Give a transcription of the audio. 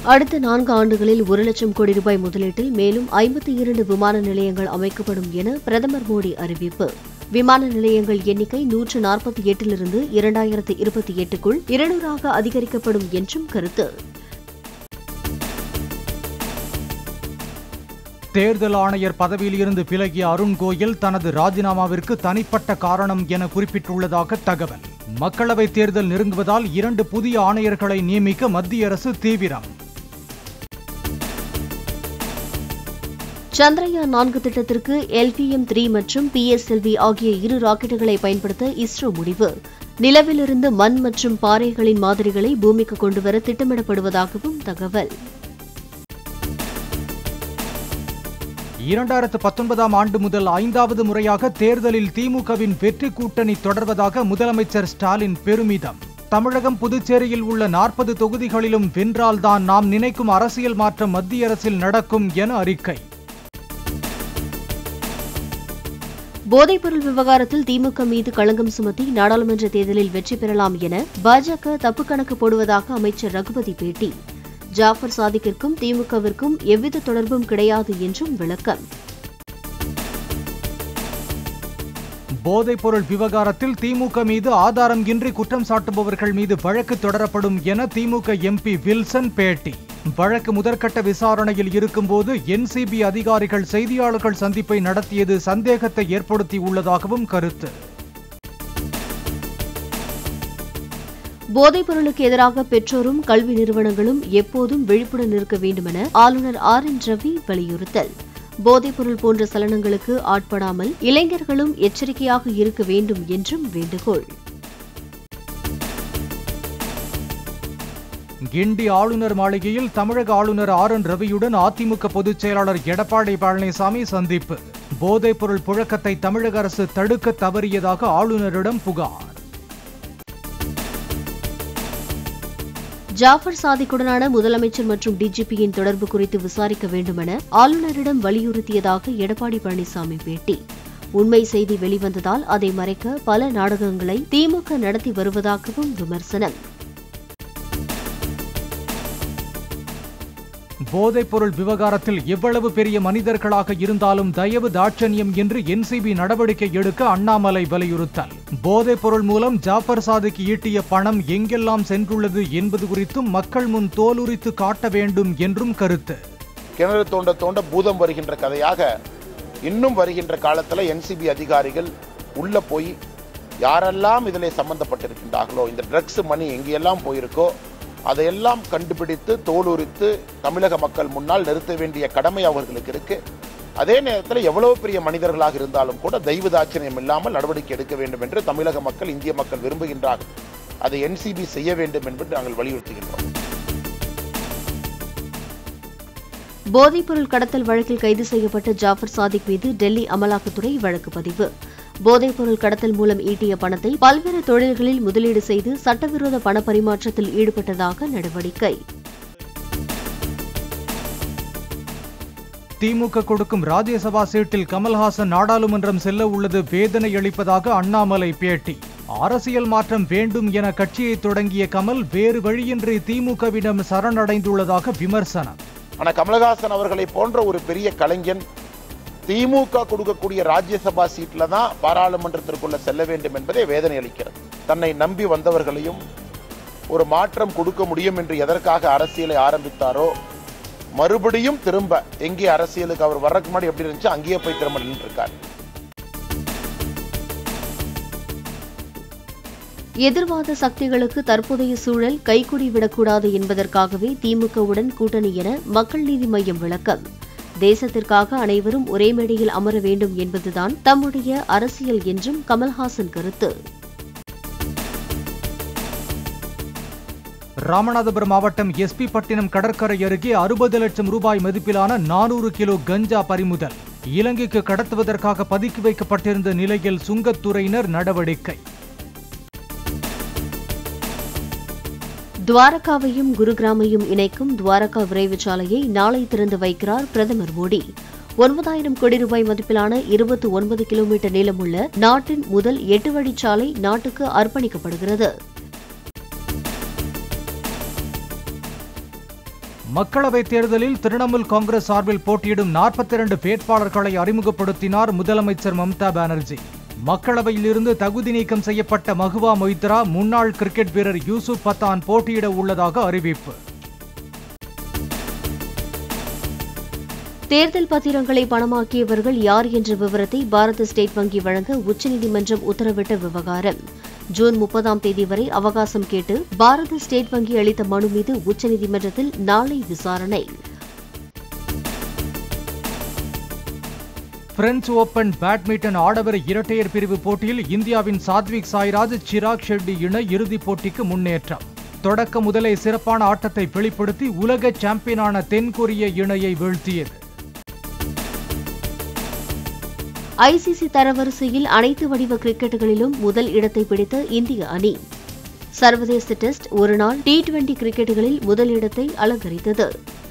அடுத்த நான்கு ஆண்டுகளில் ஒரு லட்சம் கோடி ரூபாய் முதலீட்டில் மேலும் ஐம்பத்தி இரண்டு விமான நிலையங்கள் அமைக்கப்படும் என பிரதமர் மோடி அறிவிப்பு விமான நிலையங்கள் எண்ணிக்கை நூற்று நாற்பத்தி எட்டிலிருந்து இரண்டாயிரத்து இருபத்தி எட்டுக்குள் இருநூறாக அதிகரிக்கப்படும் என்றும் கருத்து தேர்தல் ஆணையர் பதவியில் இருந்து விலகிய அருண் கோயல் தனது ராஜினாமாவிற்கு தனிப்பட்ட காரணம் என குறிப்பிட்டுள்ளதாக தகவல் மக்களவைத் தேர்தல் நெருங்குவதால் இரண்டு புதிய ஆணையர்களை நியமிக்க மத்திய அரசு தீவிரம் சந்திரயான் நான்கு திட்டத்திற்கு எல்பிஎம் த்ரீ மற்றும் பிஎஸ்எல்வி ஆகிய இரு ராக்கெட்டுகளை பயன்படுத்த இஸ்ரோ முடிவு நிலவிலிருந்து மண் மற்றும் பாறைகளின் மாதிரிகளை பூமிக்கு கொண்டுவர திட்டமிடப்படுவதாகவும் தகவல் இரண்டாயிரத்து பத்தொன்பதாம் ஆண்டு முதல் ஐந்தாவது முறையாக தேர்தலில் திமுகவின் வெற்றி கூட்டணி தொடர்வதாக முதலமைச்சர் ஸ்டாலின் பெருமிதம் தமிழகம் புதுச்சேரியில் உள்ள நாற்பது தொகுதிகளிலும் வென்றால்தான் நாம் நினைக்கும் அரசியல் மாற்றம் மத்திய அரசில் நடக்கும் என அறிக்கை போதைப்பொருள் விவகாரத்தில் திமுக மீது களங்கம் சுமத்தி நாடாளுமன்ற தேர்தலில் வெற்றி பெறலாம் என பாஜக தப்பு கணக்கு போடுவதாக அமைச்சர் ரகுபதி பேட்டி ஜாஃபர் சாதிக்கிற்கும் திமுகவிற்கும் எவ்வித தொடர்பும் கிடையாது என்றும் விளக்கம் போதைப்பொருள் விவகாரத்தில் திமுக மீது ஆதாரம் இன்றி குற்றம் சாட்டுபவர்கள் மீது வழக்கு தொடரப்படும் என திமுக எம்பி வில்சன் பேட்டி வழக்கு முதற்கட்ட விசாரணையில் இருக்கும்போது என்சிபி அதிகாரிகள் செய்தியாளர்கள் சந்திப்பை நடத்தியது சந்தேகத்தை ஏற்படுத்தியுள்ளதாகவும் கருத்து போதைப் பொருளுக்கு எதிராக பெற்றோரும் கல்வி நிறுவனங்களும் எப்போதும் விழிப்புடன் இருக்க வேண்டுமென ஆளுநர் ஆர் என் ரவி வலியுறுத்தல் போதைப்பொருள் போன்ற சலனங்களுக்கு ஆட்படாமல் இளைஞர்களும் எச்சரிக்கையாக இருக்க வேண்டும் என்றும் வேண்டுகோள் கிண்டி ஆளுநர் மாளிகையில் தமிழக ஆளுநர் ஆர் என் ரவியுடன் அதிமுக பொதுச் செயலாளர் எடப்பாடி பழனிசாமி சந்திப்பு போதைப்பொருள் புழக்கத்தை தமிழக அரசு தடுக்க தவறியதாக ஆளுநரிடம் புகார் ஜாஃபர் சாதிக்குடனான முதலமைச்சர் மற்றும் டிஜிபியின் தொடர்பு குறித்து விசாரிக்க வேண்டுமென ஆளுநரிடம் வலியுறுத்தியதாக எடப்பாடி பழனிசாமி பேட்டி உண்மை செய்தி வெளிவந்ததால் அதை மறைக்க பல நாடகங்களை திமுக நடத்தி வருவதாகவும் விமர்சனம் போதைப்பொருள் விவகாரத்தில் எவ்வளவு பெரிய மனிதர்களாக இருந்தாலும் தயவு தாட்சண்யம் என்று என்சிபி நடவடிக்கை எடுக்க அண்ணாமலை வலியுறுத்தல் போதைப்பொருள் மூலம் ஜாஃபர் சாதிக்கு ஈட்டிய பணம் எங்கெல்லாம் சென்றுள்ளது என்பது குறித்தும் மக்கள் முன் தோலுரித்து காட்ட வேண்டும் என்றும் கருத்து கிணறு தோண்ட தோண்ட பூதம் வருகின்ற கதையாக இன்னும் வருகின்ற காலத்தில் என்சிபி அதிகாரிகள் உள்ள போய் யாரெல்லாம் இதில் சம்பந்தப்பட்டிருக்கின்றார்களோ இந்த ட்ரக்ஸ் மணி எங்கெல்லாம் போயிருக்கோ அதையெல்லாம் கண்டுபிடித்து தோலுரித்து தமிழக மக்கள் முன்னால் நிறுத்த வேண்டிய கடமை அவர்களுக்கு இருக்கு அதே நேரத்தில் எவ்வளவு பெரிய மனிதர்களாக இருந்தாலும் கூட தெய்வ தாட்சணியம் இல்லாமல் நடவடிக்கை எடுக்க வேண்டும் என்று தமிழக மக்கள் இந்திய மக்கள் விரும்புகின்றார்கள் அதை என்சிபி செய்ய வேண்டும் என்று நாங்கள் வலியுறுத்துகின்றோம் போதைப்பொருள் கடத்தல் வழக்கில் கைது செய்யப்பட்ட ஜாஃபர் சாதிக் மீது டெல்லி அமலாக்கத்துறை வழக்கு பதிவு போதைப்பொருள் கடத்தல் மூலம் ஈட்டிய பணத்தை பல்வேறு தொழில்களில் முதலீடு செய்து சட்டவிரோத பண பரிமாற்றத்தில் ஈடுபட்டதாக நடவடிக்கை திமுக கொடுக்கும் ராஜ்யசபா சீட்டில் கமல்ஹாசன் நாடாளுமன்றம் செல்ல உள்ளது வேதனை அளிப்பதாக அண்ணாமலை பேட்டி அரசியல் மாற்றம் வேண்டும் என கட்சியை தொடங்கிய கமல் வேறு வழியின்றி திமுகவிடம் சரணடைந்துள்ளதாக விமர்சனம் ஆனா கமலஹாசன் அவர்களை போன்ற ஒரு பெரிய கலைஞன் திமுக கொடுக்கக்கூடிய ராஜ்யசபா சீட்ல தான் பாராளுமன்றத்திற்குள்ள செல்ல வேண்டும் என்பதே வேதனை அளிக்கிறது தன்னை நம்பி வந்தவர்களையும் ஒரு மாற்றம் கொடுக்க முடியும் என்று எதற்காக அரசியலை ஆரம்பித்தாரோ மறுபடியும் திரும்ப எங்கே அரசியலுக்கு அவர் வர்றதுக்கு முன்னாடி எப்படி இருந்துச்சு அங்கேயே போய் திரும்ப நின்று இருக்கார் எதிர்வாத சக்திகளுக்கு தற்போதைய சூழல் கைக்குடி விடக்கூடாது என்பதற்காகவே திமுகவுடன் கூட்டணி என மக்கள் நீதி மய்யம் விளக்கம் தேசத்திற்காக அனைவரும் ஒரே மேடையில் அமர வேண்டும் என்பதுதான் தம்முடைய அரசியல் என்றும் கமல்ஹாசன் கருத்து ராமநாதபுரம் மாவட்டம் எஸ்பி பட்டினம் கடற்கரை அருகே அறுபது லட்சம் ரூபாய் மதிப்பிலான நானூறு கிலோ கஞ்சா பறிமுதல் இலங்கைக்கு கடத்துவதற்காக பதுக்கி வைக்கப்பட்டிருந்த நிலையில் சுங்கத்துறையினர் நடவடிக்கை துவாரகாவையும் குருகிராமையும் இணைக்கும் துவாரகா விரைவு சாலையை நாளை திறந்து வைக்கிறார் பிரதமர் மோடி ஒன்பதாயிரம் கோடி ரூபாய் மதிப்பிலான இருபத்தி ஒன்பது கிலோமீட்டர் நீளமுள்ள நாட்டின் முதல் எட்டு வழிச்சாலை நாட்டுக்கு அர்ப்பணிக்கப்படுகிறது மக்களவைத் தேர்தலில் திரிணாமுல் காங்கிரஸ் சார்பில் போட்டியிடும் நாற்பத்தி இரண்டு வேட்பாளர்களை அறிமுகப்படுத்தினார் முதலமைச்சர் மம்தா பானர்ஜி மக்களவையிலிருந்து தகுதி நீக்கம் செய்யப்பட்ட மகுவா மொய்த்ரா முன்னாள் கிரிக்கெட் வீரர் யூசுப் பத்தான் போட்டியிட உள்ளதாக அறிவிப்பு தேர்தல் பத்திரங்களை பணமாக்கியவர்கள் யார் என்ற விவரத்தை பாரத ஸ்டேட் வங்கி வழங்க உச்சநீதிமன்றம் உத்தரவிட்ட விவகாரம் ஜூன் முப்பதாம் தேதி வரை அவகாசம் கேட்டு பாரத ஸ்டேட் வங்கி அளித்த மனு மீது உச்சநீதிமன்றத்தில் நாளை விசாரணை பிரெஞ்சு ஓபன் பேட்மிண்டன் ஆடவர் இரட்டையர் பிரிவு போட்டியில் இந்தியாவின் சாத்விக் சாய்ராஜ் சிராக் ஷெட்டி இணை இறுதிப் போட்டிக்கு முன்னேற்றம் தொடக்க முதலே சிறப்பான ஆட்டத்தை வெளிப்படுத்தி உலக சாம்பியனான தென்கொரிய இணையை வீழ்த்தியது ஐசிசி தரவரிசையில் அனைத்து வடிவ கிரிக்கெட்டுகளிலும் முதல் இடத்தை பிடித்த இந்திய அணி சர்வதேச டெஸ்ட் ஒருநாள் டி டுவெண்டி கிரிக்கெட்டுகளில் முதல் இடத்தை அலங்கரித்தது